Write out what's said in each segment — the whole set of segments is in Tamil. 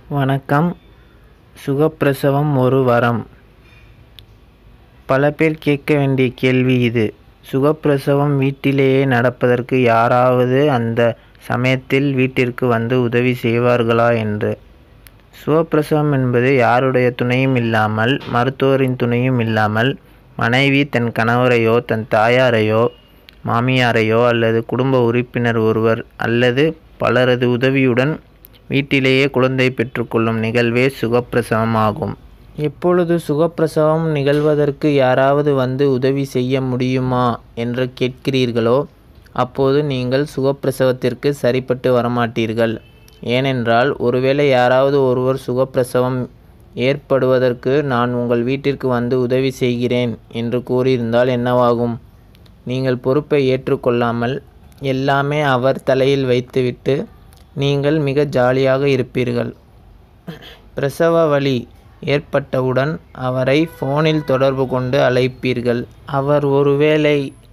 வணக்கம் சுகப்பிரசவம் ஒரு வரம் பல பேர் கேட்க வேண்டிய கேள்வி இது சுகப்பிரசவம் வீட்டிலேயே நடப்பதற்கு யாராவது அந்த சமயத்தில் வீட்டிற்கு வந்து உதவி செய்வார்களா என்று சுகப்பிரசவம் என்பது யாருடைய துணையும் இல்லாமல் மருத்துவரின் துணையும் இல்லாமல் மனைவி தன் கணவரையோ தன் தாயாரையோ மாமியாரையோ அல்லது குடும்ப உறுப்பினர் ஒருவர் அல்லது பலரது உதவியுடன் வீட்டிலேயே குழந்தை பெற்றுக்கொள்ளும் நிகழ்வே சுகப்பிரசவம் ஆகும் எப்பொழுது சுகப்பிரசவம் நிகழ்வதற்கு யாராவது வந்து உதவி செய்ய முடியுமா என்று கேட்கிறீர்களோ அப்போது நீங்கள் சுகப்பிரசவத்திற்கு சரிப்பட்டு வரமாட்டீர்கள் ஏனென்றால் ஒருவேளை யாராவது ஒருவர் சுகப்பிரசவம் ஏற்படுவதற்கு நான் உங்கள் வீட்டிற்கு வந்து உதவி செய்கிறேன் என்று கூறியிருந்தால் என்னவாகும் நீங்கள் பொறுப்பை ஏற்றுக்கொள்ளாமல் எல்லாமே அவர் தலையில் வைத்துவிட்டு நீங்கள் மிக ஜாலியாக இருப்பீர்கள் பிரசவ வலி ஏற்பட்டவுடன் அவரை ஃபோனில் தொடர்பு கொண்டு அழைப்பீர்கள் அவர் ஒருவேளை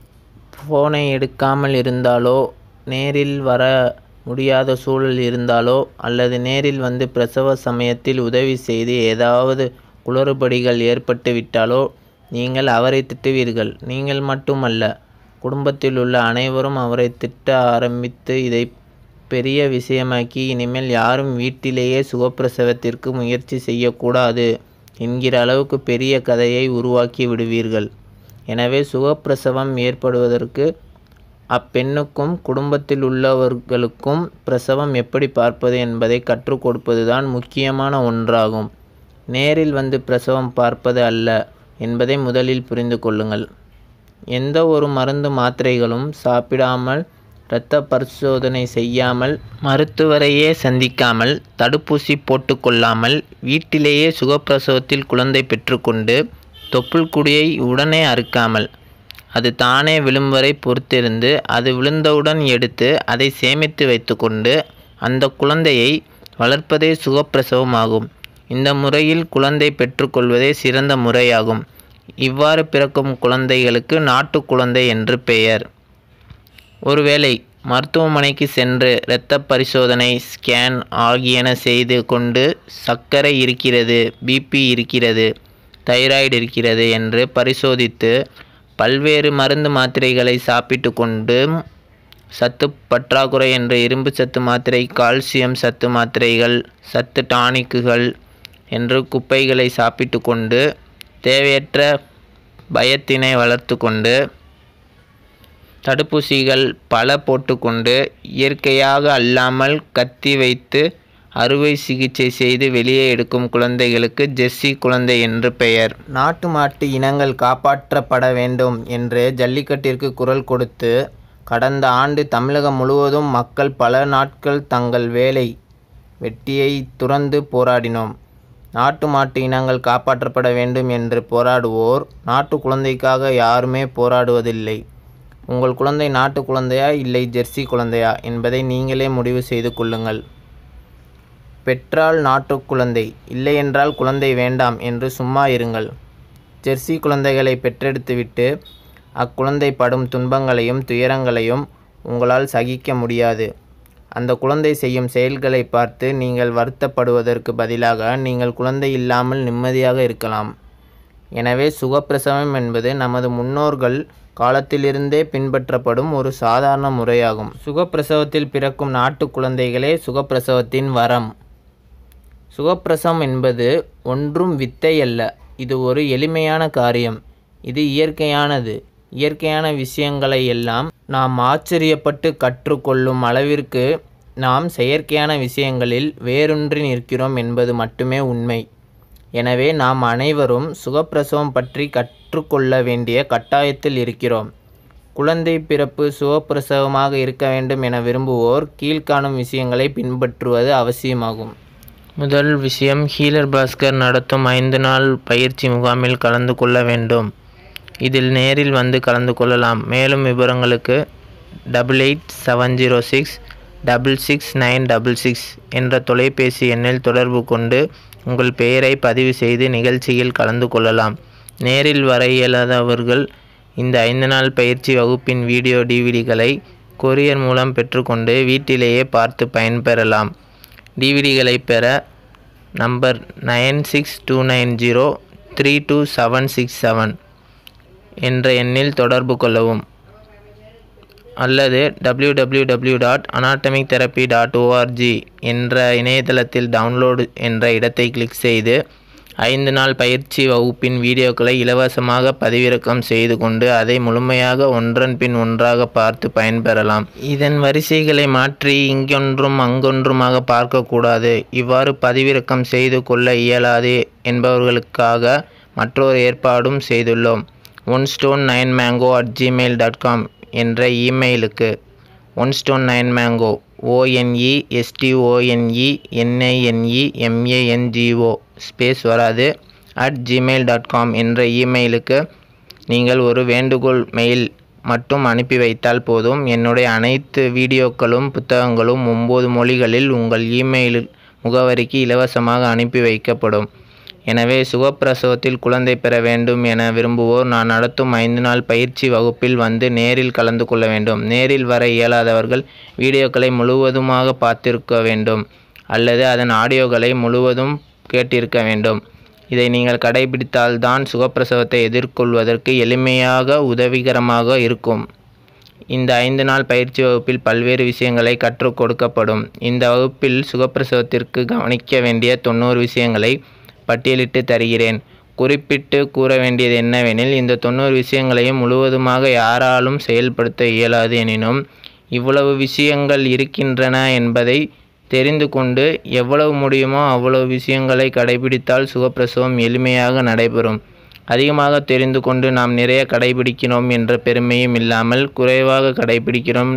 ஃபோனை எடுக்காமல் இருந்தாலோ நேரில் வர முடியாத சூழல் இருந்தாலோ அல்லது நேரில் வந்து பிரசவ சமயத்தில் உதவி செய்து ஏதாவது குளறுபடிகள் ஏற்பட்டு விட்டாலோ நீங்கள் அவரை திட்டுவீர்கள் நீங்கள் மட்டுமல்ல குடும்பத்தில் உள்ள அனைவரும் அவரை திட்ட ஆரம்பித்து இதை பெரிய விஷயமாக்கி இனிமேல் யாரும் வீட்டிலேயே சுகப்பிரசவத்திற்கு முயற்சி செய்யக்கூடாது என்கிற அளவுக்கு பெரிய கதையை உருவாக்கி விடுவீர்கள் எனவே சுகப்பிரசவம் ஏற்படுவதற்கு அப்பெண்ணுக்கும் குடும்பத்தில் உள்ளவர்களுக்கும் பிரசவம் எப்படி பார்ப்பது என்பதை கற்றுக் கொடுப்பதுதான் முக்கியமான ஒன்றாகும் நேரில் வந்து பிரசவம் பார்ப்பது அல்ல என்பதை முதலில் புரிந்து கொள்ளுங்கள் எந்த ஒரு மருந்து மாத்திரைகளும் சாப்பிடாமல் இரத்த பரிசோதனை செய்யாமல் மருத்துவரையே சந்திக்காமல் தடுப்பூசி போட்டுக்கொள்ளாமல் வீட்டிலேயே சுகப்பிரசவத்தில் குழந்தை பெற்றுக்கொண்டு தொப்புள் குடியை உடனே அறுக்காமல் அது தானே விழும் வரை பொறுத்திருந்து அது விழுந்தவுடன் எடுத்து அதை சேமித்து வைத்துக்கொண்டு அந்த குழந்தையை வளர்ப்பதே சுகப்பிரசவமாகும் இந்த முறையில் குழந்தை பெற்றுக்கொள்வதே சிறந்த முறையாகும் இவ்வாறு பிறக்கும் குழந்தைகளுக்கு நாட்டு குழந்தை என்று பெயர் ஒருவேளை மருத்துவமனைக்கு சென்று இரத்த பரிசோதனை ஸ்கேன் ஆகியன செய்து கொண்டு சர்க்கரை இருக்கிறது பிபி இருக்கிறது தைராய்டு இருக்கிறது என்று பரிசோதித்து பல்வேறு மருந்து மாத்திரைகளை சாப்பிட்டு கொண்டு சத்து பற்றாக்குறை என்ற இரும்பு சத்து மாத்திரை கால்சியம் சத்து மாத்திரைகள் சத்து டானிக்குகள் என்று குப்பைகளை சாப்பிட்டு கொண்டு தேவையற்ற பயத்தினை வளர்த்து கொண்டு தடுப்பூசிகள் பல போட்டுக்கொண்டு இயற்கையாக அல்லாமல் கத்தி வைத்து அறுவை சிகிச்சை செய்து வெளியே எடுக்கும் குழந்தைகளுக்கு ஜெஸ்ஸி குழந்தை என்று பெயர் நாட்டு மாட்டு இனங்கள் காப்பாற்றப்பட வேண்டும் என்று ஜல்லிக்கட்டிற்கு குரல் கொடுத்து கடந்த ஆண்டு தமிழகம் முழுவதும் மக்கள் பல நாட்கள் தங்கள் வேலை வெட்டியை துறந்து போராடினோம் நாட்டு மாட்டு இனங்கள் காப்பாற்றப்பட வேண்டும் என்று போராடுவோர் நாட்டு குழந்தைக்காக யாருமே போராடுவதில்லை உங்கள் குழந்தை நாட்டு குழந்தையா இல்லை ஜெர்சி குழந்தையா என்பதை நீங்களே முடிவு செய்து கொள்ளுங்கள் பெற்றால் நாட்டு குழந்தை இல்லையென்றால் குழந்தை வேண்டாம் என்று சும்மா இருங்கள் ஜெர்சி குழந்தைகளை பெற்றெடுத்துவிட்டு அக்குழந்தை படும் துன்பங்களையும் துயரங்களையும் உங்களால் சகிக்க முடியாது அந்த குழந்தை செய்யும் செயல்களை பார்த்து நீங்கள் வருத்தப்படுவதற்கு பதிலாக நீங்கள் குழந்தை இல்லாமல் நிம்மதியாக இருக்கலாம் எனவே சுகப்பிரசவம் என்பது நமது முன்னோர்கள் காலத்திலிருந்தே பின்பற்றப்படும் ஒரு சாதாரண முறையாகும் சுகப்பிரசவத்தில் பிறக்கும் நாட்டு குழந்தைகளே சுகப்பிரசவத்தின் வரம் சுகப்பிரசவம் என்பது ஒன்றும் வித்தை அல்ல இது ஒரு எளிமையான காரியம் இது இயற்கையானது இயற்கையான விஷயங்களை எல்லாம் நாம் ஆச்சரியப்பட்டு கற்றுக்கொள்ளும் அளவிற்கு நாம் செயற்கையான விஷயங்களில் வேரூன்றி நிற்கிறோம் என்பது மட்டுமே உண்மை எனவே நாம் அனைவரும் சுகப்பிரசவம் பற்றி கற்றுக்கொள்ள வேண்டிய கட்டாயத்தில் இருக்கிறோம் குழந்தை பிறப்பு சுகப்பிரசவமாக இருக்க வேண்டும் என விரும்புவோர் கீழ்காணும் விஷயங்களை பின்பற்றுவது அவசியமாகும் முதல் விஷயம் ஹீலர் பாஸ்கர் நடத்தும் ஐந்து நாள் பயிற்சி முகாமில் கலந்து கொள்ள வேண்டும் இதில் நேரில் வந்து கலந்து கொள்ளலாம் மேலும் விவரங்களுக்கு double eight seven zero six double six nine double six என்ற தொலைபேசி எண்ணில் தொடர்பு கொண்டு உங்கள் பெயரை பதிவு செய்து நிகழ்ச்சியில் கலந்து கொள்ளலாம் நேரில் வர இயலாதவர்கள் இந்த ஐந்து நாள் பயிற்சி வகுப்பின் வீடியோ டிவிடிகளை கொரியர் மூலம் பெற்றுக்கொண்டு வீட்டிலேயே பார்த்து பயன்பெறலாம் டிவிடிகளை பெற number nine six two nine zero three two seven six seven என்ற எண்ணில் தொடர்பு கொள்ளவும் அல்லது W W W dot anatomic therapy dot ORG என்ற இணையதளத்தில் டவுன்லோடு என்ற இடத்தை கிளிக் செய்து ஐந்து நாள் பயிற்சி வகுப்பின் வீடியோக்களை இலவசமாக பதிவிறக்கம் செய்து கொண்டு அதை முழுமையாக ஒன்றன் பின் ஒன்றாக பார்த்து பயன்பெறலாம் இதன் வரிசைகளை மாற்றி இங்கொன்றும் அங்கொன்றுமாக பார்க்கக்கூடாது இவ்வாறு பதிவிறக்கம் செய்து கொள்ள இயலாது என்பவர்களுக்காக மற்றொரு ஏற்பாடும் செய்துள்ளோம் one stone nine mango at Gmail dot com என்ற இமெயிலுக்கு one stone nine mango ONE STONE NINE MANGO space வராது அட் ஜிமெயில் டாட் காம் என்ற இமெயிலுக்கு நீங்கள் ஒரு வேண்டுகோள் மெயில் மட்டும் அனுப்பி வைத்தால் போதும் என்னுடைய அனைத்து வீடியோக்களும் புத்தகங்களும் ஒம்பது மொழிகளில் உங்கள் இமெயில் முகவரிக்கு இலவசமாக அனுப்பி வைக்கப்படும் எனவே சுகப்பிரசவத்தில் குழந்தை பெற வேண்டும் என விரும்புவோர் நான் நடத்தும் ஐந்து நாள் பயிற்சி வகுப்பில் வந்து நேரில் கலந்து கொள்ள வேண்டும் நேரில் வர இயலாதவர்கள் வீடியோக்களை முழுவதுமாக பார்த்திருக்க வேண்டும் அல்லது அதன் ஆடியோக்களை முழுவதும் கேட்டிருக்க வேண்டும் இதை நீங்கள் கடைபிடித்தால்தான் சுகப்பிரசவத்தை எதிர்கொள்வதற்கு எளிமையாக உதவிகரமாக இருக்கும் இந்த ஐந்து நாள் பயிற்சி வகுப்பில் பல்வேறு விஷயங்களை கற்றுக் கொடுக்கப்படும் இந்த வகுப்பில் சுகப்பிரசவத்திற்கு கவனிக்க வேண்டிய தொண்ணூறு விஷயங்களை பட்டியலிட்டு தருகிறேன் குறிப்பிட்டு கூற வேண்டியது என்னவெனில் இந்த தொண்ணூறு விஷயங்களையும் முழுவதுமாக யாராலும் செயல்படுத்த இயலாது எனினும் இவ்வளவு விஷயங்கள் இருக்கின்றன என்பதை தெரிந்து கொண்டு எவ்வளவு முடியுமோ அவ்வளவு விஷயங்களை கடைபிடித்தால் சுகப்பிரசவம் எளிமையாக நடைபெறும் அதிகமாக தெரிந்து கொண்டு நாம் நிறைய கடைபிடிக்கிறோம் என்ற பெருமையும் இல்லாமல் குறைவாக கடைபிடிக்கிறோம்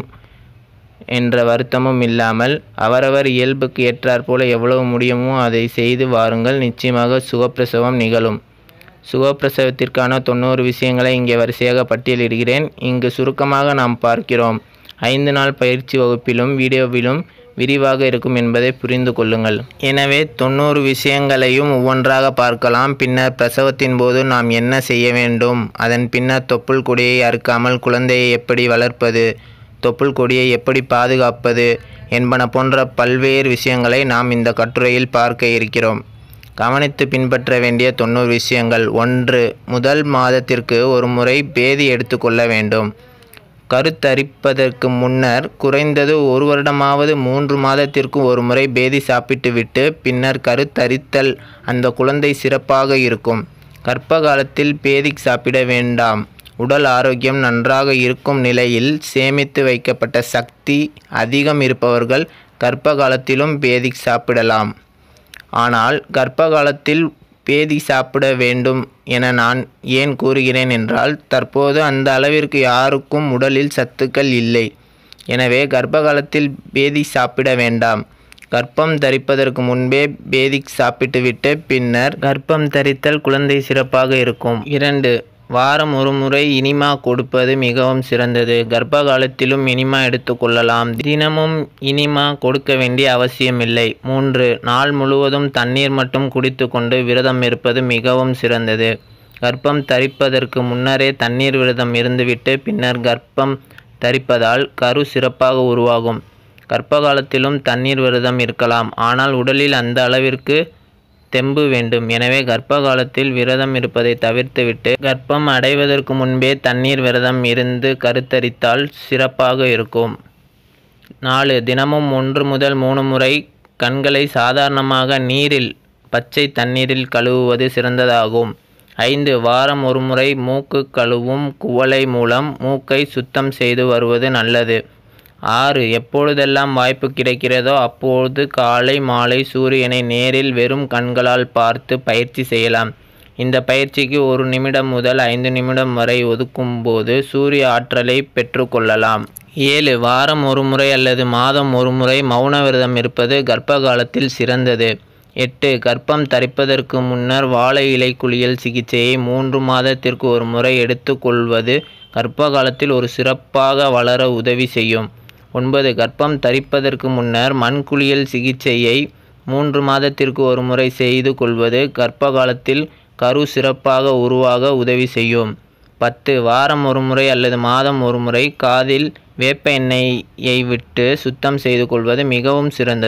என்ற வருத்தமும் இல்லாமல் அவரவர் இயல்புக்கு ஏற்றாற்போல எவ்வளவு முடியுமோ அதை செய்து வாருங்கள் நிச்சயமாக சுகப்பிரசவம் நிகழும் சுகப்பிரசவத்திற்கான தொண்ணூறு விஷயங்களை இங்கே வரிசையாக பட்டியலிடுகிறேன் இங்கு சுருக்கமாக நாம் பார்க்கிறோம் ஐந்து நாள் பயிற்சி வகுப்பிலும் வீடியோவிலும் விரிவாக இருக்கும் என்பதை புரிந்து கொள்ளுங்கள் எனவே தொண்ணூறு விஷயங்களையும் ஒவ்வொன்றாக பார்க்கலாம் பின்னர் பிரசவத்தின் போது நாம் என்ன செய்ய வேண்டும் அதன் பின்னர் தொப்புள் கொடியை அறுக்காமல் குழந்தையை எப்படி வளர்ப்பது தொப்புள் கொடியை எப்படி பாதுகாப்பது என்பன போன்ற பல்வேறு விஷயங்களை நாம் இந்த கட்டுரையில் பார்க்க இருக்கிறோம் கவனித்து பின்பற்ற வேண்டிய தொண்ணூறு விஷயங்கள் ஒன்று முதல் மாதத்திற்கு ஒரு முறை பேதி எடுத்துக்கொள்ள வேண்டும் கருத்தரிப்பதற்கு முன்னர் குறைந்தது ஒரு வருடமாவது மூன்று மாதத்திற்கு ஒரு முறை பேதி சாப்பிட்டுவிட்டு பின்னர் கருத்தரித்தல் அந்த குழந்தை சிறப்பாக இருக்கும் கர்ப்ப காலத்தில் பேதி சாப்பிட வேண்டாம் உடல் ஆரோக்கியம் நன்றாக இருக்கும் நிலையில் சேமித்து வைக்கப்பட்ட சக்தி அதிகம் இருப்பவர்கள் கர்ப்ப காலத்திலும் பேதி சாப்பிடலாம் ஆனால் கர்ப்ப காலத்தில் பேதி சாப்பிட வேண்டும் என நான் ஏன் கூறுகிறேன் என்றால் தற்போது அந்த அளவிற்கு யாருக்கும் உடலில் சத்துக்கள் இல்லை எனவே கர்ப்ப காலத்தில் பேதி சாப்பிட வேண்டாம் கர்ப்பம் தரிப்பதற்கு முன்பே பேதி சாப்பிட்டுவிட்டு பின்னர் கர்ப்பம் தரித்தல் குழந்தை சிறப்பாக இருக்கும் இரண்டு வாரம் ஒரு முறை இனிமா கொடுப்பது மிகவும் சிறந்தது கர்ப்ப காலத்திலும் இனிமா எடுத்துக்கொள்ளலாம் தினமும் இனிமா கொடுக்க வேண்டிய அவசியமில்லை மூன்று நாள் முழுவதும் தண்ணீர் மட்டும் குடித்துக்கொண்டு விரதம் இருப்பது மிகவும் சிறந்தது கர்ப்பம் தரிப்பதற்கு முன்னரே தண்ணீர் விரதம் இருந்துவிட்டு பின்னர் கர்ப்பம் தரிப்பதால் கரு சிறப்பாக உருவாகும் கர்ப்ப காலத்திலும் தண்ணீர் விரதம் இருக்கலாம் ஆனால் உடலில் அந்த அளவிற்கு தெம்பு வேண்டும் எனவே கர்ப்ப காலத்தில் விரதம் இருப்பதை தவிர்த்துவிட்டு கர்ப்பம் அடைவதற்கு முன்பே தண்ணீர் விரதம் இருந்து கருத்தரித்தால் சிறப்பாக இருக்கும் நாலு தினமும் ஒன்று முதல் மூணு முறை கண்களை சாதாரணமாக நீரில் பச்சை தண்ணீரில் கழுவுவது சிறந்ததாகும் ஐந்து வாரம் ஒரு முறை மூக்கு கழுவும் குவளை மூலம் மூக்கை சுத்தம் செய்து வருவது நல்லது ஆறு எப்பொழுதெல்லாம் வாய்ப்பு கிடைக்கிறதோ அப்பொழுது காலை மாலை சூரியனை நேரில் வெறும் கண்களால் பார்த்து பயிற்சி செய்யலாம் இந்த பயிற்சிக்கு ஒரு நிமிடம் முதல் ஐந்து நிமிடம் வரை ஒதுக்கும்போது சூரிய ஆற்றலை பெற்றுக்கொள்ளலாம் ஏழு வாரம் ஒரு முறை அல்லது மாதம் ஒரு முறை மௌன விரதம் இருப்பது கர்ப்ப காலத்தில் சிறந்தது எட்டு கர்ப்பம் தரிப்பதற்கு முன்னர் வாழை இலை குளியல் சிகிச்சையை மூன்று மாதத்திற்கு ஒரு முறை எடுத்துக்கொள்வது கர்ப்ப காலத்தில் ஒரு சிறப்பாக வளர உதவி செய்யும் ஒன்பது கர்ப்பம் தரிப்பதற்கு முன்னர் மண் குளியல் சிகிச்சையை மூன்று மாதத்திற்கு ஒரு முறை செய்து கொள்வது கர்ப்ப காலத்தில் கரு சிறப்பாக உருவாக உதவி செய்யும் பத்து வாரம் ஒரு முறை அல்லது மாதம் ஒரு முறை காதில் வேப்ப எண்ணெயை விட்டு சுத்தம் செய்து கொள்வது மிகவும் சிறந்தது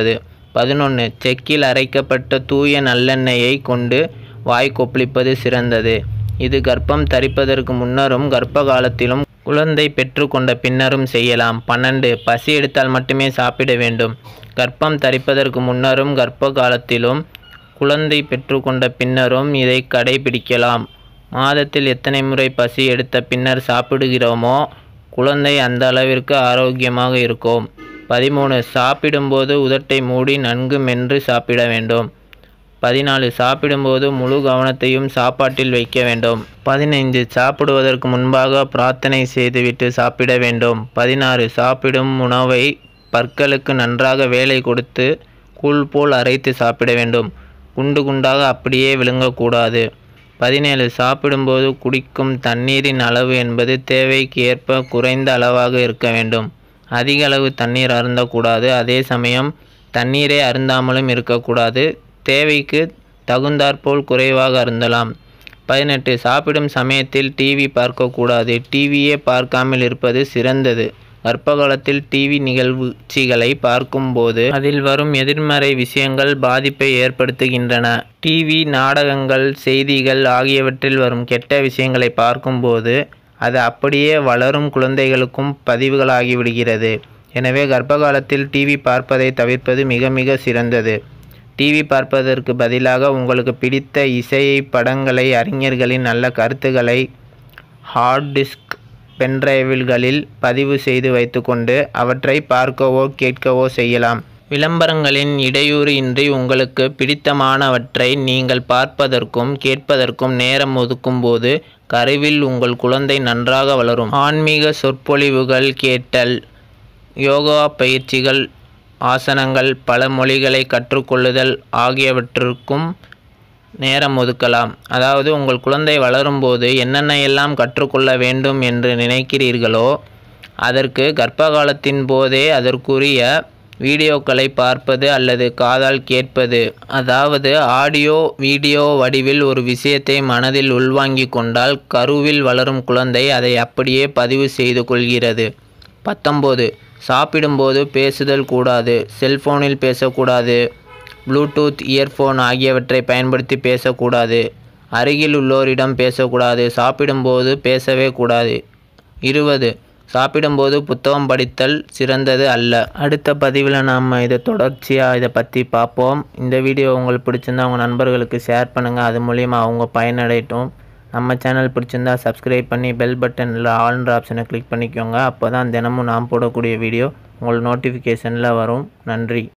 பதினொன்று செக்கில் அரைக்கப்பட்ட தூய நல்லெண்ணெயை கொண்டு வாய் கொப்பளிப்பது சிறந்தது இது கர்ப்பம் தரிப்பதற்கு முன்னரும் கர்ப்ப காலத்திலும் குழந்தை பெற்றுக்கொண்ட பின்னரும் செய்யலாம் பன்னெண்டு பசி எடுத்தால் மட்டுமே சாப்பிட வேண்டும் கர்ப்பம் தரிப்பதற்கு முன்னரும் கர்ப்ப காலத்திலும் குழந்தை பெற்றுக்கொண்ட பின்னரும் இதை கடைபிடிக்கலாம் மாதத்தில் எத்தனை முறை பசி எடுத்த பின்னர் சாப்பிடுகிறோமோ குழந்தை அந்த அளவிற்கு ஆரோக்கியமாக இருக்கும் பதிமூணு சாப்பிடும்போது உதட்டை மூடி நன்கு மென்று சாப்பிட வேண்டும் பதினாலு சாப்பிடும்போது முழு கவனத்தையும் சாப்பாட்டில் வைக்க வேண்டும் பதினைந்து சாப்பிடுவதற்கு முன்பாக பிரார்த்தனை செய்துவிட்டு சாப்பிட வேண்டும் பதினாறு சாப்பிடும் உணவை பற்களுக்கு நன்றாக வேலை கொடுத்து கூழ் போல் அரைத்து சாப்பிட வேண்டும் குண்டு குண்டாக அப்படியே விழுங்கக்கூடாது பதினேழு சாப்பிடும்போது குடிக்கும் தண்ணீரின் அளவு என்பது தேவைக்கு ஏற்ப குறைந்த அளவாக இருக்க வேண்டும் அதிக அளவு தண்ணீர் அருந்தக்கூடாது அதே சமயம் தண்ணீரை அருந்தாமலும் இருக்கக்கூடாது தேவைக்கு தகுந்தாற்போல் குறைவாக அருந்தலாம் பதினெட்டு சாப்பிடும் சமயத்தில் டிவி பார்க்கக்கூடாது டிவியே பார்க்காமல் இருப்பது சிறந்தது கர்ப்பகாலத்தில் டிவி நிகழ்ச்சிகளை பார்க்கும்போது அதில் வரும் எதிர்மறை விஷயங்கள் பாதிப்பை ஏற்படுத்துகின்றன டிவி நாடகங்கள் செய்திகள் ஆகியவற்றில் வரும் கெட்ட விஷயங்களை பார்க்கும்போது அது அப்படியே வளரும் குழந்தைகளுக்கும் பதிவுகளாகி விடுகிறது எனவே கர்ப்பகாலத்தில் டிவி பார்ப்பதை தவிர்ப்பது மிக மிக சிறந்தது டிவி பார்ப்பதற்கு பதிலாக உங்களுக்கு பிடித்த இசையை படங்களை அறிஞர்களின் நல்ல கருத்துக்களை ஹார்ட் டிஸ்க் பென்டிரைவ்களில் பதிவு செய்து வைத்துக்கொண்டு அவற்றை பார்க்கவோ கேட்கவோ செய்யலாம் விளம்பரங்களின் இடையூறு இன்றி உங்களுக்கு பிடித்தமானவற்றை நீங்கள் பார்ப்பதற்கும் கேட்பதற்கும் நேரம் ஒதுக்கும்போது கருவில் உங்கள் குழந்தை நன்றாக வளரும் ஆன்மீக சொற்பொழிவுகள் கேட்டல் யோகா பயிற்சிகள் ஆசனங்கள் பல மொழிகளை கற்றுக்கொள்ளுதல் ஆகியவற்றிற்கும் நேரம் ஒதுக்கலாம் அதாவது உங்கள் குழந்தை வளரும்போது என்னென்ன எல்லாம் கற்றுக்கொள்ள வேண்டும் என்று நினைக்கிறீர்களோ அதற்கு கர்ப்ப காலத்தின் போதே அதற்குரிய வீடியோக்களை பார்ப்பது அல்லது காதால் கேட்பது அதாவது ஆடியோ வீடியோ வடிவில் ஒரு விஷயத்தை மனதில் உள்வாங்கிக் கொண்டால் கருவில் வளரும் குழந்தை அதை அப்படியே பதிவு செய்து கொள்கிறது பத்தொம்போது சாப்பிடும்போது பேசுதல் கூடாது செல்போனில் பேசக்கூடாது ப்ளூடூத் இயர்ஃபோன் ஆகியவற்றை பயன்படுத்தி பேசக்கூடாது அருகில் உள்ளோரிடம் பேசக்கூடாது சாப்பிடும்போது பேசவே கூடாது இருபது சாப்பிடும்போது புத்தகம் படித்தல் சிறந்தது அல்ல அடுத்த பதிவில் நாம் இதை தொடர்ச்சியாக இதை பற்றி பார்ப்போம் இந்த வீடியோ உங்களுக்கு பிடிச்சிருந்தா உங்கள் நண்பர்களுக்கு ஷேர் பண்ணுங்கள் அது மூலிமா அவங்க பயனடையட்டும் நம்ம சேனல் பிடிச்சிருந்தா சப்ஸ்கிரைப் பண்ணி பெல் பட்டனில் ஆல்ன்ற ஆப்ஷனை கிளிக் பண்ணிக்கோங்க அப்போ தான் தினமும் நாம் போடக்கூடிய வீடியோ உங்களுக்கு நோட்டிஃபிகேஷனில் வரும் நன்றி